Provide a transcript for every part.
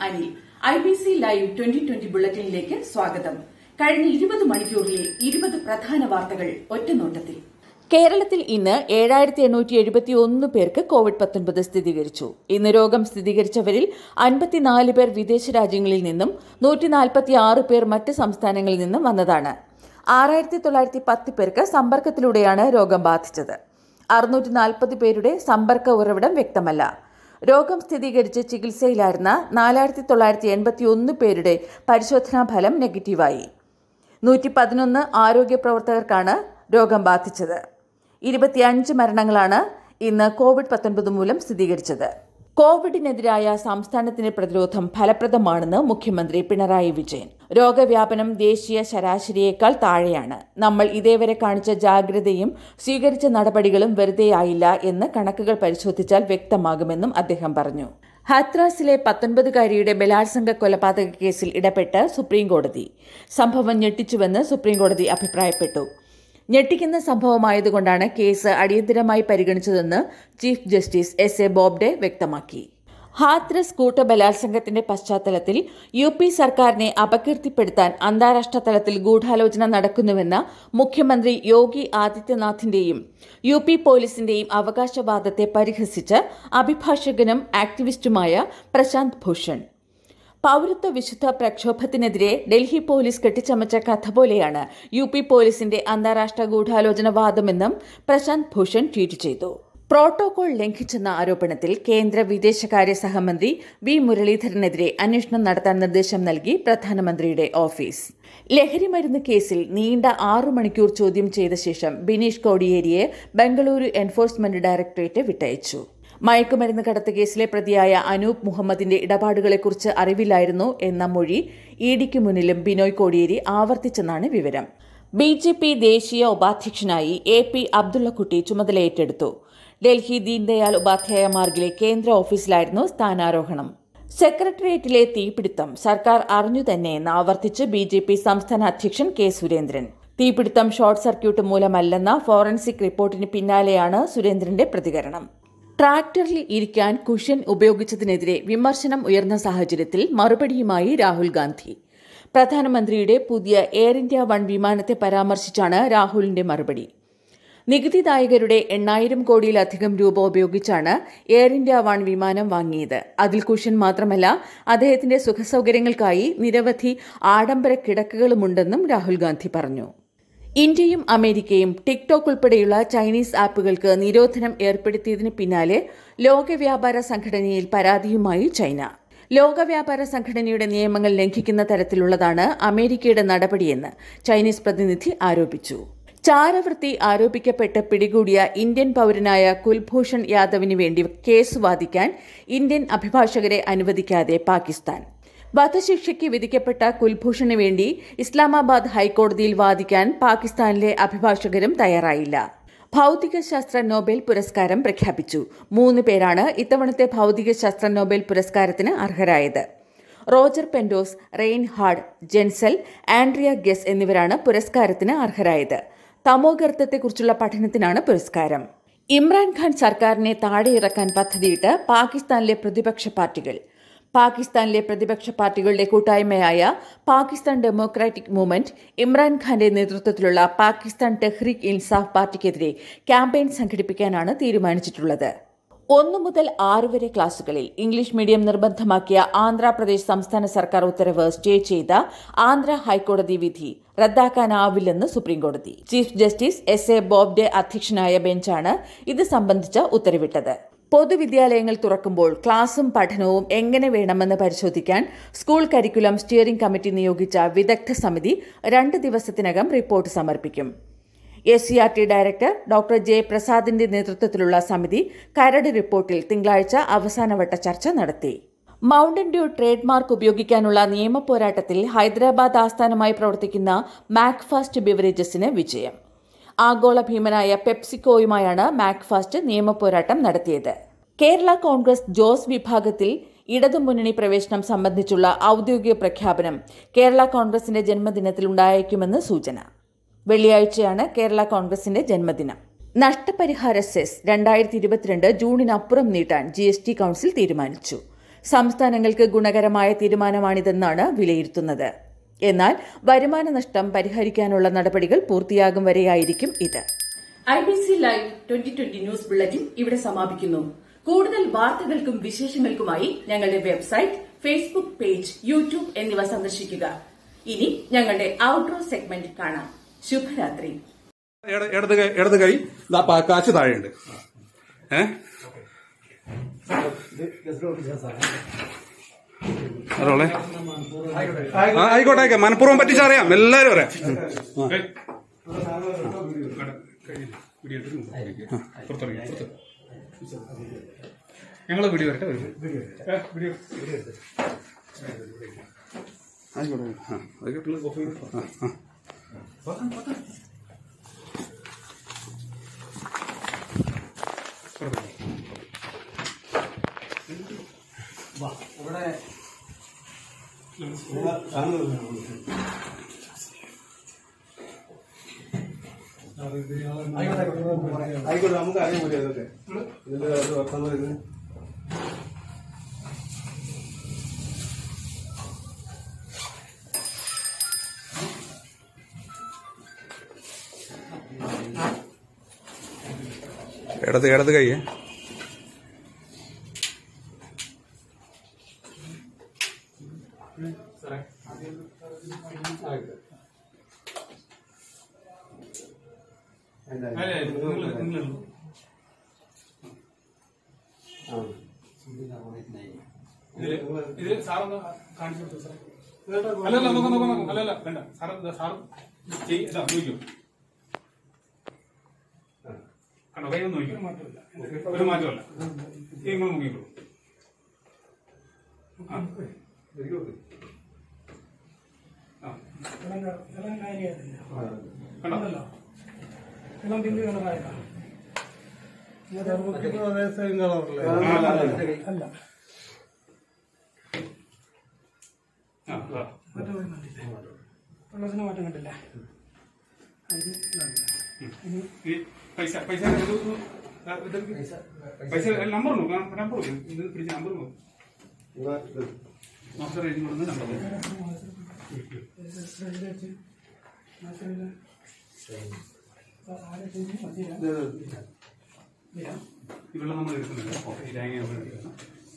Anil I B C live twenty twenty ബുള്ളറ്റിനിലേക്ക് സ്വാഗതം കഴിഞ്ഞ ഇരുപത് മണിക്കൂറിലെ ഇരുപത് പ്രധാന വാർത്തകൾ ഒറ്റനോട്ടത്തിൽ കേരളത്തിൽ ഇന്ന് ഏഴായിരത്തി എണ്ണൂറ്റി എഴുപത്തി ഒന്ന് പേർക്ക് കോവിഡ് പത്തൊൻപത് സ്ഥിരീകരിച്ചു ഇന്ന് രോഗം സ്ഥിരീകരിച്ചവരിൽ അൻപത്തിനാല് പേർ വിദേശ രാജ്യങ്ങളിൽ നിന്നും നൂറ്റി നാൽപ്പത്തി ആറ് പേർ മറ്റ് സംസ്ഥാനങ്ങളിൽ നിന്നും വന്നതാണ് ആറായിരത്തി തൊള്ളായിരത്തി പത്ത് പേർക്ക് സമ്പർക്കത്തിലൂടെയാണ് രോഗം ബാധിച്ചത് അറുന്നൂറ്റി നാൽപ്പത് പേരുടെ സമ്പർക്ക ഉറവിടം വ്യക്തമല്ല രോഗം സ്ഥിരീകരിച്ച് ചികിത്സയിലായിരുന്ന നാലായിരത്തി തൊള്ളായിരത്തി എൺപത്തി ഒന്ന് പേരുടെ പരിശോധനാ ഫലം നെഗറ്റീവായി നൂറ്റി പതിനൊന്ന് ആരോഗ്യ പ്രവർത്തകർക്കാണ് രോഗം ബാധിച്ചത് ഇരുപത്തിയഞ്ച് മരണങ്ങളാണ് ഇന്ന് കോവിഡ് പത്തൊൻപത് മൂലം സ്ഥിരീകരിച്ചത് കോവിഡിനെതിരായ സംസ്ഥാനത്തിന്റെ പ്രതിരോധം ഫലപ്രദമാണെന്ന് മുഖ്യമന്ത്രി പിണറായി വിജയൻ രോഗവ്യാപനം ദേശീയ ശരാശരിയേക്കാൾ താഴെയാണ് നമ്മൾ ഇതേവരെ കാണിച്ച ജാഗ്രതയും സ്വീകരിച്ച നടപടികളും വെറുതെയായില്ല എന്ന് കണക്കുകൾ പരിശോധിച്ചാൽ വ്യക്തമാകുമെന്നും അദ്ദേഹം പറഞ്ഞു ഹാത്രാസിലെ പത്തൊൻപതുകാരിയുടെ ബലാത്സംഗ കൊലപാതക കേസിൽ ഇടപെട്ട് സുപ്രീംകോടതി സംഭവം ഞെട്ടിച്ചുവെന്ന് സുപ്രീംകോടതി അഭിപ്രായപ്പെട്ടു ഞെട്ടിക്കുന്ന സംഭവമായതുകൊണ്ടാണ് കേസ് അടിയന്തരമായി പരിഗണിച്ചതെന്ന് chief justice S A Bobde വ്യക്തമാക്കി ഹാത്രസ് കൂട്ട ബലാത്സംഗത്തിന്റെ പശ്ചാത്തലത്തിൽ യു പി സർക്കാരിനെ അപകീർത്തിപ്പെടുത്താൻ അന്താരാഷ്ട്ര തലത്തിൽ ഗൂഢാലോചന നടക്കുന്നുവെന്ന മുഖ്യമന്ത്രി യോഗി ആദിത്യനാഥിന്റെയും യു പി പോലീസിന്റെയും അവകാശവാദത്തെ പരിഹസിച്ച് അഭിഭാഷകനും ആക്ടിവിസ്റ്റുമായ പ്രശാന്ത് ഭൂഷൺ പൌരത്വ വിശുദ്ധ പ്രക്ഷോഭത്തിനെതിരെ ഡൽഹി പോലീസ് കെട്ടിച്ചമച്ച കഥ പോലെയാണ് യു പി പോലീസിന്റെ അന്താരാഷ്ട്ര ഗൂഢാലോചന വാദമെന്നും പ്രശാന്ത് ഭൂഷൺ ട്വീറ്റ് ചെയ്തു പ്രോട്ടോകോൾ ലംഘിച്ചെന്ന ആരോപണത്തിൽ കേന്ദ്ര വിദേശകാര്യ സഹമന്ത്രി വി മുരളീധരനെതിരെ അന്വേഷണം നടത്താൻ നിർദ്ദേശം നൽകി പ്രധാനമന്ത്രിയുടെ ഓഫീസ് ലഹരിമരുന്ന് കേസിൽ നീണ്ട ആറു മണിക്കൂർ ചോദ്യം ചെയ്ത ശേഷം ബിനീഷ് കോടിയേരിയെ ബംഗളൂരു എൻഫോഴ്സ്മെന്റ് ഡയറക്ടറേറ്റ് വിട്ടയച്ചു മയക്കുമരുന്ന് കടത്ത് കേസിലെ പ്രതിയായ അനൂപ് മുഹമ്മദിന്റെ ഇടപാടുകളെക്കുറിച്ച് അറിവില്ലായിരുന്നു എന്ന മൊഴി ഇഡിക്ക് മുന്നിലും ബിനോയ് കോടിയേരി ആവർത്തിച്ചെന്നാണ് വിവരം ബി ജെ പി ദേശീയ ഉപാധ്യക്ഷനായി എ പി അബ്ദുള്ളക്കുട്ടി ചുമതലയേറ്റെടുത്തു ഡൽഹി ദീൻദയാൽ ഉപാധ്യായ മാർഗിലെ കേന്ദ്ര ഓഫീസിലായിരുന്നു സ്ഥാനാരോഹണം സെക്രട്ടേറിയറ്റിലെ തീപിടുത്തം സർക്കാർ അറിഞ്ഞു തന്നെയെന്ന് ആവർത്തിച്ച് ബി ജെ പി സംസ്ഥാന അധ്യക്ഷൻ കെ സുരേന്ദ്രൻ തീപിടുത്തം ഷോർട്ട് സർക്യൂട്ട് മൂലമല്ലെന്ന ഫോറൻസിക് റിപ്പോർട്ടിന് പിന്നാലെയാണ് സുരേന്ദ്രന്റെ പ്രതികരണം ട്രാക്ടറിൽ ഇരിക്കാൻ കുഷ്യൻ ഉപയോഗിച്ചതിനെതിരെ വിമർശനം ഉയർന്ന സാഹചര്യത്തിൽ മറുപടിയുമായി രാഹുൽ ഗാന്ധി പ്രധാനമന്ത്രിയുടെ പുതിയ എയർ ഇന്ത്യ വൺ വിമാനത്തെ പരാമർശിച്ചാണ് രാഹുലിന്റെ മറുപടി നികുതിദായകരുടെ എണ്ണായിരം കോടിയിലധികം രൂപ ഉപയോഗിച്ചാണ് എയർ ഇന്ത്യ വൺ വിമാനം വാങ്ങിയത് അതിൽ കുഷ്യൻ മാത്രമല്ല അദ്ദേഹത്തിന്റെ സുഖസൗകര്യങ്ങൾക്കായി നിരവധി ആഡംബര കിടക്കുകളുമുണ്ടെന്നും രാഹുൽ ഗാന്ധി പറഞ്ഞു ഇന്ത്യയും അമേരിക്കയും ടിക്ടോക്ക് ഉൾപ്പെടെയുള്ള ചൈനീസ് ആപ്പുകൾക്ക് നിരോധനം ഏർപ്പെടുത്തിയതിന് പിന്നാലെ ലോക വ്യാപാര സംഘടനയിൽ പരാതിയുമായി ചൈന ലോക വ്യാപാര സംഘടനയുടെ നിയമങ്ങൾ ലംഘിക്കുന്ന തരത്തിലുള്ളതാണ് അമേരിക്കയുടെ നടപടിയെന്ന് ചൈനീസ് പ്രതിനിധി ആരോപിച്ചു ചാരവൃത്തി ആരോപിക്കപ്പെട്ട് പിടികൂടിയ ഇന്ത്യൻ പൌരനായ കുൽഭൂഷൺ യാദവിന് വേണ്ടി കേസ് വാദിക്കാൻ ഇന്ത്യൻ അഭിഭാഷകരെ അനുവദിക്കാതെ പാകിസ്ഥാൻ വധശിക്ഷയ്ക്ക് വിധിക്കപ്പെട്ട കുൽഭൂഷണ് വേണ്ടി ഇസ്ലാമാബാദ് ഹൈക്കോടതിയിൽ വാദിക്കാൻ പാകിസ്ഥാനിലെ അഭിഭാഷകരും തയ്യാറായില്ല ഭൌതികശാസ്ത്ര നോബൽ പുരസ്കാരം പ്രഖ്യാപിച്ചു മൂന്ന് പേരാണ് ഇത്തവണത്തെ ഭൌതികശാസ്ത്ര നോബൽ പുരസ്കാരത്തിന് അർഹരായത് Roger Penrose Reinhard Genzel Andrea Ghez എന്നിവരാണ് പുരസ്കാരത്തിന് അർഹരായത് തമോഗർത്തത്തെക്കുറിച്ചുള്ള പഠനത്തിനാണ് പുരസ്കാരം ഇമ്രാൻഖാൻ സർക്കാരിനെ താഴെയിറക്കാൻ പദ്ധതിയിട്ട് പാകിസ്ഥാനിലെ പ്രതിപക്ഷ പാർട്ടികൾ പാകിസ്ഥാനിലെ പ്രതിപക്ഷ പാർട്ടികളുടെ കൂട്ടായ്മയായ പാകിസ്ഥാൻ ഡെമോക്രാറ്റിക് മൂവ്മെന്റ് ഇമ്രാൻഖാന്റെ നേതൃത്വത്തിലുള്ള പാകിസ്ഥാൻ ടെഹ്രീക് ഇൻസാഫ് പാർട്ടിക്കെതിരെ ക്യാമ്പയിൻ സംഘടിപ്പിക്കാനാണ് തീരുമാനിച്ചിട്ടുള്ളത് ഒന്നു മുതൽ ആറ് വരെ ക്ലാസുകളിൽ ഇംഗ്ലീഷ് മീഡിയം നിർബന്ധമാക്കിയ ആന്ധ്രാപ്രദേശ് സംസ്ഥാന സർക്കാർ ഉത്തരവ് സ്റ്റേ ചെയ്ത ആന്ധ്ര ഹൈക്കോടതി വിധി റദ്ദാക്കാനാവില്ലെന്ന് സുപ്രീംകോടതി chief justice S A Bobde അധ്യക്ഷനായ ബെഞ്ചാണ് ഇത് സംബന്ധിച്ച ഉത്തരവിട്ടത് പൊതുവിദ്യാലയങ്ങൾ തുറക്കുമ്പോൾ ക്ലാസും പഠനവും എങ്ങനെ വേണമെന്ന് പരിശോധിക്കാൻ സ്കൂൾ കരിക്കുലം സ്റ്റിയറിംഗ് കമ്മിറ്റി നിയോഗിച്ച വിദഗ്ധ സമിതി രണ്ട് ദിവസത്തിനകം റിപ്പോർട്ട് സമർപ്പിക്കും S C R T director doctor J പ്രസാദിന്റെ നേതൃത്വത്തിലുള്ള സമിതി കരട് റിപ്പോർട്ടിൽ തിങ്കളാഴ്ച അവസാനവട്ട ചർച്ച നടത്തി മൗണ്ടൻ ഡ്യൂ ട്രേഡ് മാർക്ക് ഉപയോഗിക്കാനുള്ള നിയമ പോരാട്ടത്തിൽ ഹൈദരാബാദ് ആസ്ഥാനമായി പ്രവർത്തിക്കുന്ന മാക്ഫാസ്റ്റ് ബിവറേജസിന് വിജയം ആഗോള ഭീമനായ പെപ്സിക്കോയുമായാണ് മാക്ഫാസ്റ്റ് നിയമപോരാട്ടം നടത്തിയത് കേരള കോൺഗ്രസ് ജോസ് വിഭാഗത്തിൽ ഇടതുമുന്നണി പ്രവേശനം സംബന്ധിച്ചുള്ള ഔദ്യോഗിക പ്രഖ്യാപനം കേരള കോൺഗ്രസിന്റെ ജന്മദിനത്തിൽ ഉണ്ടായേക്കുമെന്ന് സൂചന വെള്ളിയാഴ്ചയാണ് കേരള കോൺഗ്രസിന്റെ ജന്മദിനം നഷ്ടപരിഹാര സെസ് രണ്ടായിരത്തി ഇരുപത്തിരണ്ട് ജൂണിനപ്പുറം നീട്ടാൻ ജി എസ് ടി കൌൺസിൽ തീരുമാനിച്ചു സംസ്ഥാനങ്ങൾക്ക് ഗുണകരമായ തീരുമാനമാണിതെന്നാണ് വിലയിരുത്തുന്നത് എന്നാൽ വരുമാന നഷ്ടം പരിഹരിക്കാനുള്ള നടപടികൾ പൂർത്തിയാകും വരെയായിരിക്കും ഇത് I B C live twenty twenty news bulletin ഇവിടെ സമാപിക്കുന്നു കൂടുതൽ വാർത്തകൾക്കും വിശേഷങ്ങൾക്കുമായി ഞങ്ങളുടെ വെബ്സൈറ്റ് ഫേസ്ബുക്ക് പേജ് യൂട്യൂബ് എന്നിവ സന്ദർശിക്കുക ഇനി ഞങ്ങളുടെ ഔട്ട്ഡോർ സെഗ്മെന്റ് കാണാം ശുഭരാത്രി ഇട- ഇടത് കൈ ഇടത് കൈ ദാ പാ- കാശ് താഴെയുണ്ട് ഏ അതോളെ ആ, ആയിക്കോട്ടെ ആയിക്കോട്ടെ മനഃപൂർവ്വം പറ്റിച്ചറിയാം എല്ലാരും അറിയാം ഞങ്ങള് വീഡിയോ വരട്ടെ ഒരു. ഏ, വീഡിയോ ആയിക്കോട്ടെ ആ ആയിക്കോട്ടെ കോഫി ആ ആ പോകാം, പോകാം. ആയിക്കോട്ടെ നമുക്ക് അറിയാൻ പറ്റും അതൊക്കെ ഇതിന്റെ അത് വർത്തമാനം ഇത് ഇടത് ഇടത് കൈ ഇത് സാറൊന്ന് കാണിച്ചു കൊടുത്തു സാറേ അല്ലല്ല നോക്കാം നോക്കാം നോക്കാം അല്ലല്ല വേണ്ട സാറ് സാറ് ചെയ് ഇതാ നോക്കൂ കണ്ടോ കൈ ഒന്ന് നോക്കൂ ഒരു മാറ്റമല്ല നിങ്ങൾ നോക്കിക്കോളൂ ആ ആ കണ്ടോ നമുക്കിപ്പോ അതേ സെയിം കളറല്ലേ ആ ആ വെള്ളത്തിന് മാറ്റം കണ്ടില്ല ഈ പൈസ പൈസ ഇത് ആ, ഇത് പൈസ നമ്പർ നോക്കാം നമ്പർ നോക്കും ഇത് പിടിച്ച നമ്പർ നോക്കും മാസ്റ്റർ എഴുതി കൊടുക്കുന്ന നമ്പർ നോക്കും ഇവിടെ നമ്മൾ എടുക്കുന്നില്ല ഓ, ഈ തേങ്ങ നമ്മൾ എടുക്കുന്നു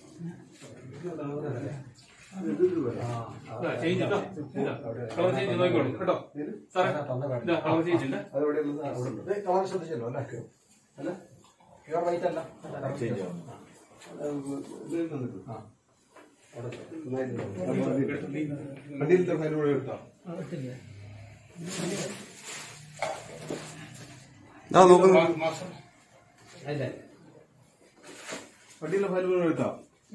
ഇതാ, ചേഞ്ച് കേട്ടോ ഇതാ, കളർ ചേഞ്ച് നോക്കിക്കോളൂ കേട്ടോ സാറേ ഇതാ കളർ ചേഞ്ച് ഉണ്ട് കളർ ശ്രദ്ധിച്ചല്ലോ അല്ലേ അല്ല പ്യുവർ വൈറ്റ് അല്ല വണ്ടിയിലത്തെ ഫയൽ കൂടെ എടുത്തോ നോക്കുന്നു മാസ്റ്റർ വണ്ടിയിലെ ഫയൽ കൂടെ എടുത്തോ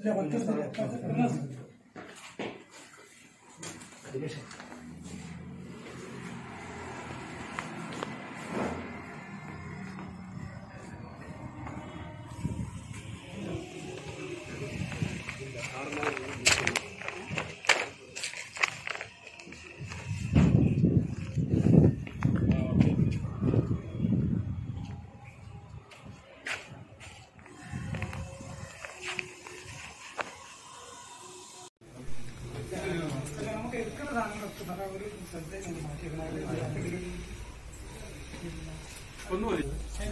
ഒന്നും മതി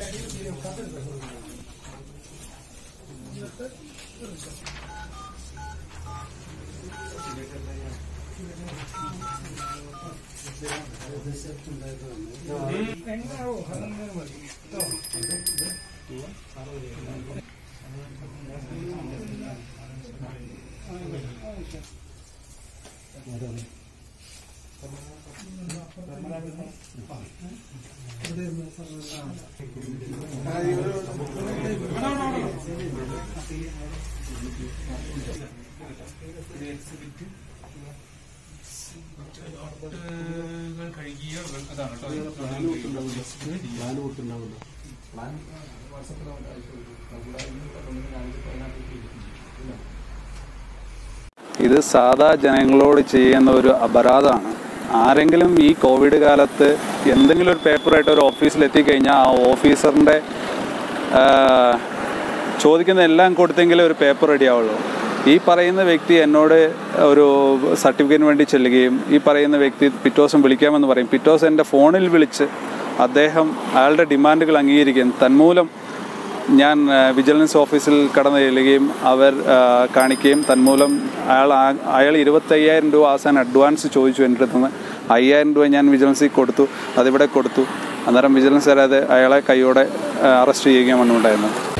കഴുകിയ അതാണ് ഇത് സാധാ ജനങ്ങളോട് ചെയ്യുന്ന ഒരു അപരാധമാണ് ആരെങ്കിലും ഈ കോവിഡ് കാലത്ത് എന്തെങ്കിലും ഒരു പേപ്പറായിട്ട് ഒരു ഓഫീസിൽ എത്തിക്കഴിഞ്ഞാൽ ആ ഓഫീസറിൻ്റെ ചോദിക്കുന്ന എല്ലാം കൊടുത്തെങ്കിലേ ഒരു പേപ്പർ റെഡി ആവുള്ളൂ ഈ പറയുന്ന വ്യക്തി എന്നോട് ഒരു സർട്ടിഫിക്കറ്റിന് വേണ്ടി ചെല്ലുകയും ഈ പറയുന്ന വ്യക്തി പിറ്റേ ദിവസം വിളിക്കാമെന്ന് പറയും പിറ്റേ ദിവസം എൻ്റെ ഫോണിൽ വിളിച്ച് അദ്ദേഹം അയാളുടെ ഡിമാൻഡുകൾ അംഗീകരിക്കുകയും തന്മൂലം ഞാൻ ആ, വിജിലൻസ് ഓഫീസിൽ കടന്നു ചെല്ലുകയും അവർ ആ, കാണിക്കുകയും തന്മൂലം അയാൾ ആ- അയാൾ ഇരുപത്തയ്യായിരം രൂപ അവസാനം അഡ്വാൻസ് ചോദിച്ചു എൻ്റെ അടുത്ത് നിന്ന് അയ്യായിരം രൂപ ഞാൻ വിജിലൻസിൽ കൊടുത്തു അതിവിടെ കൊടുത്തു അന്നേരം വിജിലൻസ് അത് അയാളെ കൈയോടെ അറസ്റ്റ് ചെയ്യുകയാണ് ഉണ്ടായിരുന്നത്